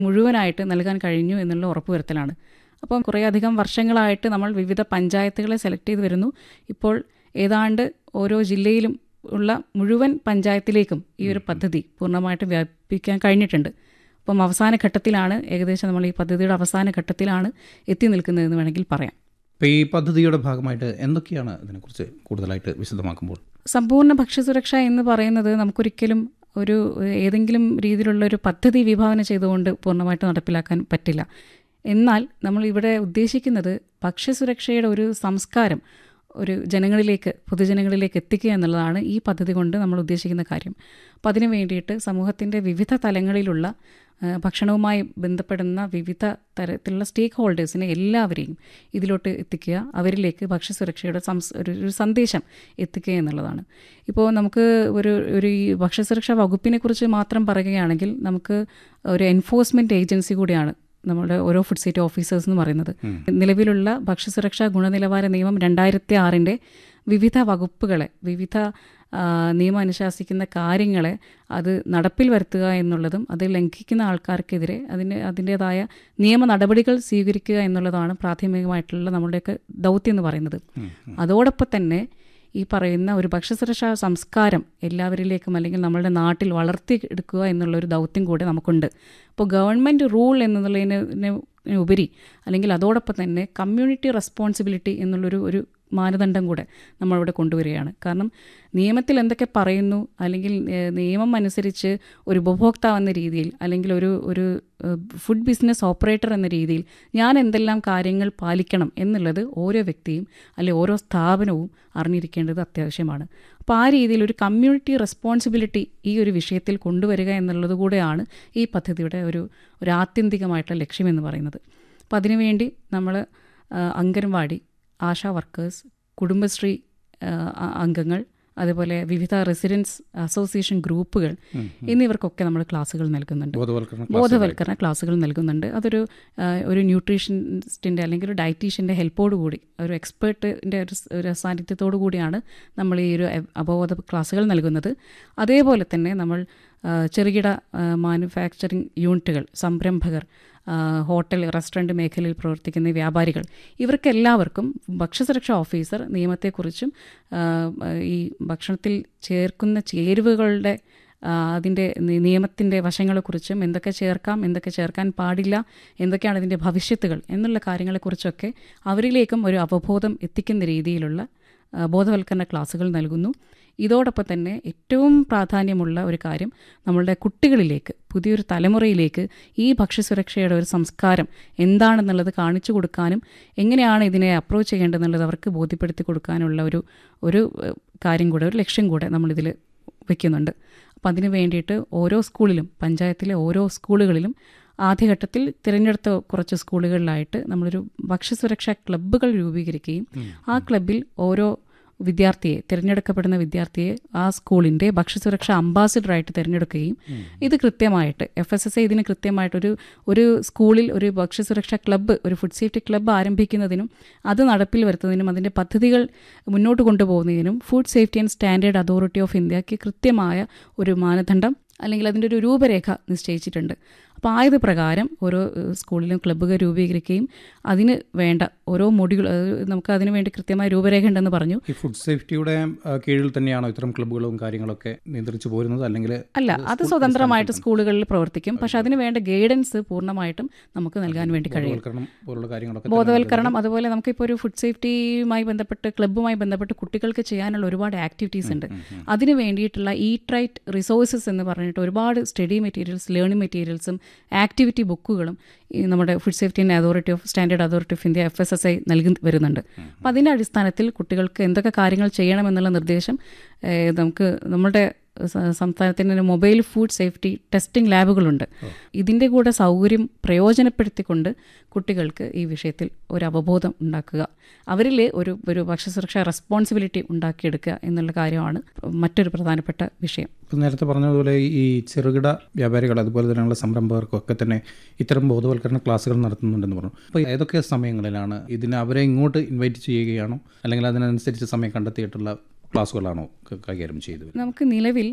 മുഴുവനായിട്ട് നൽകാൻ കഴിഞ്ഞു എന്നുള്ള ഉറപ്പുവരുത്തലാണ് അപ്പം കുറേയധികം വർഷങ്ങളായിട്ട് നമ്മൾ വിവിധ പഞ്ചായത്തുകളെ സെലക്ട് ചെയ്ത് വരുന്നു ഇപ്പോൾ ഏതാണ്ട് ഓരോ ജില്ലയിലും ഉള്ള മുഴുവൻ പഞ്ചായത്തിലേക്കും ഈ ഒരു പദ്ധതി പൂർണ്ണമായിട്ടും വ്യാപിപ്പിക്കാൻ കഴിഞ്ഞിട്ടുണ്ട് അപ്പം അവസാന ഘട്ടത്തിലാണ് ഏകദേശം നമ്മൾ ഈ പദ്ധതിയുടെ അവസാന ഘട്ടത്തിലാണ് എത്തി നിൽക്കുന്നതെന്ന് വേണമെങ്കിൽ പറയാം അപ്പോൾ ഈ പദ്ധതിയുടെ ഭാഗമായിട്ട് എന്തൊക്കെയാണ് ഇതിനെക്കുറിച്ച് കൂടുതലായിട്ട് വിശദമാക്കുമ്പോൾ സമ്പൂർണ്ണ ഭക്ഷ്യസുരക്ഷ എന്ന് പറയുന്നത് നമുക്കൊരിക്കലും ഒരു ഏതെങ്കിലും രീതിയിലുള്ള ഒരു പദ്ധതി വിഭാവന ചെയ്തുകൊണ്ട് പൂർണ്ണമായിട്ട് നടപ്പിലാക്കാൻ പറ്റില്ല എന്നാൽ നമ്മൾ ഇവിടെ ഉദ്ദേശിക്കുന്നത് ഭക്ഷ്യസുരക്ഷയുടെ ഒരു സംസ്കാരം ഒരു ജനങ്ങളിലേക്ക് പൊതുജനങ്ങളിലേക്ക് എത്തിക്കുക എന്നുള്ളതാണ് ഈ പദ്ധതി കൊണ്ട് നമ്മൾ ഉദ്ദേശിക്കുന്ന കാര്യം അപ്പം അതിനു വേണ്ടിയിട്ട് സമൂഹത്തിൻ്റെ വിവിധ തലങ്ങളിലുള്ള ആ, ഭക്ഷണവുമായി ബന്ധപ്പെടുന്ന വിവിധ തരത്തിലുള്ള സ്റ്റേക്ക് ഹോൾഡേഴ്സിനെ എല്ലാവരെയും ഇതിലോട്ട് എത്തിക്കുക അവരിലേക്ക് ഭക്ഷ്യസുരക്ഷയുടെ സംസ് ഒരു ഒരു സന്ദേശം എത്തിക്കുക എന്നുള്ളതാണ് ഇപ്പോൾ നമുക്ക് ഒരു ഒരു ഈ ഭക്ഷ്യസുരക്ഷാ വകുപ്പിനെ കുറിച്ച് മാത്രം പറയുകയാണെങ്കിൽ നമുക്ക് ഒരു എൻഫോഴ്സ്മെൻറ്റ് ഏജൻസി കൂടിയാണ് നമ്മുടെ ഓരോ ഫുഡ് സേഫ്റ്റി ഓഫീസേഴ്സ് എന്ന് പറയുന്നത് നിലവിലുള്ള ഭക്ഷ്യസുരക്ഷാ ഗുണനിലവാര നിയമം രണ്ടായിരത്തി ആറിൻ്റെ വിവിധ വകുപ്പുകളെ വിവിധ ആ, നിയമം അനുശാസിക്കുന്ന കാര്യങ്ങളെ അത് നടപ്പിൽ വരുത്തുക എന്നുള്ളതും അത് ലംഘിക്കുന്ന ആൾക്കാർക്കെതിരെ അതിന് അതിൻ്റേതായ നിയമ നടപടികൾ സ്വീകരിക്കുക എന്നുള്ളതാണ് പ്രാഥമികമായിട്ടുള്ള നമ്മുടെയൊക്കെ ദൗത്യം എന്ന് പറയുന്നത് അതോടൊപ്പം തന്നെ ഈ പറയുന്ന ഒരു ഭക്ഷ്യസുരക്ഷാ സംസ്കാരം എല്ലാവരിലേക്കും അല്ലെങ്കിൽ നമ്മളുടെ നാട്ടിൽ വളർത്തിയെടുക്കുക എന്നുള്ള ഒരു ദൗത്യം കൂടെ നമുക്കുണ്ട് അപ്പോൾ ഗവൺമെൻറ് റൂൾ എന്നുള്ളതിന് ഉപരി അല്ലെങ്കിൽ അതോടൊപ്പം തന്നെ കമ്മ്യൂണിറ്റി റെസ്പോൺസിബിലിറ്റി എന്നുള്ളൊരു ഒരു മാനദണ്ഡം കൂടെ നമ്മളിവിടെ കൊണ്ടുവരികയാണ് കാരണം നിയമത്തിൽ എന്തൊക്കെ പറയുന്നു അല്ലെങ്കിൽ ഏഹ്, നിയമം അനുസരിച്ച് ഒരു ഉപഭോക്താവ് എന്ന രീതിയിൽ അല്ലെങ്കിൽ ഒരു ഒരു ഏഹ്, ഫുഡ് ബിസിനസ് ഓപ്പറേറ്റർ എന്ന രീതിയിൽ ഞാൻ എന്തെല്ലാം കാര്യങ്ങൾ പാലിക്കണം എന്നുള്ളത് ഓരോ വ്യക്തിയും അല്ലെങ്കിൽ ഓരോ സ്ഥാപനവും അറിഞ്ഞിരിക്കേണ്ടത് അത്യാവശ്യമാണ് അപ്പോൾ ആ രീതിയിൽ ഒരു കമ്മ്യൂണിറ്റി റെസ്പോൺസിബിലിറ്റി ഈ ഒരു വിഷയത്തിൽ കൊണ്ടുവരിക എന്നുള്ളത് കൂടെയാണ് ഈ പദ്ധതിയുടെ ഒരു ഒരു ആത്യന്തികമായിട്ടുള്ള ലക്ഷ്യമെന്ന് പറയുന്നത് അപ്പോൾ അതിനുവേണ്ടി നമ്മൾ അംഗൻവാടി ആശാ വർക്കേഴ്സ് കുടുംബശ്രീ ആ, അ- അംഗങ്ങൾ അതുപോലെ വിവിധ റെസിഡൻസ് അസോസിയേഷൻ ഗ്രൂപ്പുകൾ എന്നിവർക്കൊക്കെ നമ്മൾ ക്ലാസ്സുകൾ നൽകുന്നുണ്ട് ബോധവൽക്കരണ ബോധവൽക്കരണ ക്ലാസ്സുകൾ നൽകുന്നുണ്ട് അതൊരു ആ, ഒരു ന്യൂട്രീഷനിസ്റ്റിൻ്റെ അല്ലെങ്കിൽ ഒരു ഡയറ്റീഷ്യൻ്റെ ഹെൽപ്പോട് കൂടി ഒരു എക്സ്പേർട്ടിൻ്റെ ഒരു സ്- ഒരു സാന്നിധ്യത്തോടു കൂടിയാണ് നമ്മൾ ഈ ഒരു എ- അവബോധ ക്ലാസ്സുകൾ നൽകുന്നത് അതേപോലെ തന്നെ നമ്മൾ ആ, ചെറുകിട മാനുഫാക്ചറിങ് യൂണിറ്റുകൾ സംരംഭകർ ആ, ഹോട്ടൽ റെസ്റ്റോറൻറ്റ് മേഖലയിൽ പ്രവർത്തിക്കുന്ന വ്യാപാരികൾ ഇവർക്കെല്ലാവർക്കും ഭക്ഷ്യസുരക്ഷാ ഓഫീസർ നിയമത്തെക്കുറിച്ചും ആ, ഈ ഭക്ഷണത്തിൽ ചേർക്കുന്ന ചേരുവകളുടെ ആ, അതിൻ്റെ നി- നിയമത്തിൻ്റെ വശങ്ങളെക്കുറിച്ചും എന്തൊക്കെ ചേർക്കാം എന്തൊക്കെ ചേർക്കാൻ പാടില്ല എന്തൊക്കെയാണ് ഇതിൻ്റെ ഭവിഷ്യത്തുകൾ എന്നുള്ള കാര്യങ്ങളെക്കുറിച്ചൊക്കെ അവരിലേക്കും ഒരു അവബോധം എത്തിക്കുന്ന രീതിയിലുള്ള ആ, ബോധവൽക്കരണ ക്ലാസ്സുകൾ നൽകുന്നു ഇതോടൊപ്പം തന്നെ ഏറ്റവും പ്രാധാന്യമുള്ള ഒരു കാര്യം നമ്മളുടെ കുട്ടികളിലേക്ക് പുതിയൊരു തലമുറയിലേക്ക് ഈ ഭക്ഷ്യസുരക്ഷയുടെ ഒരു സംസ്കാരം എന്താണെന്നുള്ളത് കാണിച്ചു കൊടുക്കാനും എങ്ങനെയാണ് ഇതിനെ അപ്രോച്ച് ചെയ്യേണ്ടതെന്നുള്ളത് അവർക്ക് ബോധ്യപ്പെടുത്തി കൊടുക്കാനുള്ള ഒരു ഒരു ഏഹ്, കാര്യം കൂടെ ഒരു ലക്ഷ്യം കൂടെ നമ്മളിതിൽ വെക്കുന്നുണ്ട് അപ്പം അതിന് വേണ്ടിയിട്ട് ഓരോ സ്കൂളിലും പഞ്ചായത്തിലെ ഓരോ സ്കൂളുകളിലും ആദ്യഘട്ടത്തിൽ തിരഞ്ഞെടുത്ത കുറച്ച് സ്കൂളുകളിലായിട്ട് നമ്മളൊരു ഭക്ഷ്യസുരക്ഷാ ക്ലബ്ബുകൾ രൂപീകരിക്കുകയും ആ ക്ലബ്ബിൽ ഓരോ വിദ്യാർത്ഥിയെ തിരഞ്ഞെടുക്കപ്പെടുന്ന വിദ്യാർത്ഥിയെ ആ സ്കൂളിൻ്റെ ഭക്ഷ്യസുരക്ഷാ അംബാസിഡറായിട്ട് തിരഞ്ഞെടുക്കുകയും ഇത് കൃത്യമായിട്ട് എഫ് എസ് എസ് ഐ ഇതിന് കൃത്യമായിട്ടൊരു ഒരു സ്കൂളിൽ ഒരു ഭക്ഷ്യസുരക്ഷാ ക്ലബ്ബ് ഒരു ഫുഡ് സേഫ്റ്റി ക്ലബ്ബ് ആരംഭിക്കുന്നതിനും അത് നടപ്പിൽ വരുത്തുന്നതിനും അതിൻ്റെ പദ്ധതികൾ മുന്നോട്ട് കൊണ്ടുപോകുന്നതിനും food safety and standard authority of ഇന്ത്യക്ക് കൃത്യമായ ഒരു മാനദണ്ഡം അല്ലെങ്കിൽ അതിൻ്റെ ഒരു രൂപരേഖ നിശ്ചയിച്ചിട്ടുണ്ട് അപ്പോൾ ആയത് പ്രകാരം ഓരോ ഏഹ്, സ്കൂളിലും ക്ലബ്ബുകൾ രൂപീകരിക്കുകയും അതിന് വേണ്ട ഓരോ മൊഡ്യൂൾ അതായത് നമുക്ക് അതിന് വേണ്ടി കൃത്യമായ രൂപരേഖ ഉണ്ടെന്ന് പറഞ്ഞു ഈ ഫുഡ് സേഫ്റ്റിയുടെ ആ, കീഴിൽ തന്നെയാണോ ഇത്തരം ക്ലബ്ബുകളും കാര്യങ്ങളൊക്കെ നിയന്ത്രിച്ചു പോരുന്നത് അല്ലെങ്കിൽ അല്ല അത് സ്വതന്ത്രമായിട്ട് സ്കൂളുകളിൽ പ്രവർത്തിക്കും പക്ഷെ അതിന് വേണ്ട ഗൈഡൻസ് പൂർണ്ണമായിട്ടും നമുക്ക് നൽകാൻ വേണ്ടി കഴിയും ബോധവൽക്കരണം പോലുള്ള കാര്യങ്ങളൊക്കെ ബോധവൽക്കരണം അതുപോലെ നമുക്കിപ്പോൾ ഒരു ഫുഡ് സേഫ്റ്റിയുമായി ബന്ധപ്പെട്ട് ക്ലബ്ബുമായി ബന്ധപ്പെട്ട് കുട്ടികൾക്ക് ചെയ്യാനുള്ള ഒരുപാട് ആക്ടിവിറ്റീസ് ഉണ്ട് അതിന് വേണ്ടിയിട്ടുള്ള ഈറ്റ് റൈറ്റ് റിസോഴ്സസ് എന്ന് പറഞ്ഞിട്ട് ഒരുപാട് സ്റ്റഡി മെറ്റീരിയൽസ് ലേണിംഗ് മെറ്റീരിയൽസും ആക്ടിവിറ്റി ബുക്കുകളും ഈ നമ്മുടെ food safety and authority of standard authority of India F S S I നൽകി വരുന്നുണ്ട് അപ്പം അതിൻ്റെ അടിസ്ഥാനത്തിൽ കുട്ടികൾക്ക് എന്തൊക്കെ കാര്യങ്ങൾ ചെയ്യണമെന്നുള്ള നിർദ്ദേശം ഏഹ്, നമുക്ക് നമ്മുടെ സ- സംസ്ഥാനത്തിന് മൊബൈൽ ഫുഡ് സേഫ്റ്റി ടെസ്റ്റിംഗ് ലാബുകളുണ്ട് ഇതിൻ്റെ കൂടെ സൗകര്യം പ്രയോജനപ്പെടുത്തിക്കൊണ്ട് കുട്ടികൾക്ക് ഈ വിഷയത്തിൽ ഒരു അവബോധം ഉണ്ടാക്കുക അവരിൽ ഒരു ഒരു ഭക്ഷ്യസുരക്ഷാ റെസ്പോൺസിബിലിറ്റി ഉണ്ടാക്കിയെടുക്കുക എന്നുള്ള കാര്യമാണ് മറ്റൊരു പ്രധാനപ്പെട്ട വിഷയം ഇപ്പം നേരത്തെ പറഞ്ഞതുപോലെ ഈ ചെറുകിട വ്യാപാരികൾ അതുപോലെ തന്നെയുള്ള സംരംഭകർക്കൊക്കെ തന്നെ ഇത്തരം ബോധവൽക്കരണ ക്ലാസ്സുകൾ നടത്തുന്നുണ്ടെന്ന് പറഞ്ഞു അപ്പോൾ ഏതൊക്കെ സമയങ്ങളിലാണ് ഇതിന് അവരെ ഇങ്ങോട്ട് ഇൻവൈറ്റ് ചെയ്യുകയാണോ അല്ലെങ്കിൽ അതിനനുസരിച്ച് സമയം കണ്ടെത്തിയിട്ടുള്ള ക്ലാസ്സുകളാണോ ക- കൈകാര്യം ചെയ്തു വരുന്നത്? നമുക്ക് നിലവിൽ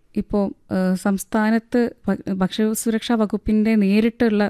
ഇപ്പോൾ സംസ്ഥാനത്ത് ഭ- ഭക്ഷ്യസുരക്ഷാ വകുപ്പിൻ്റെ നേരിട്ടുള്ള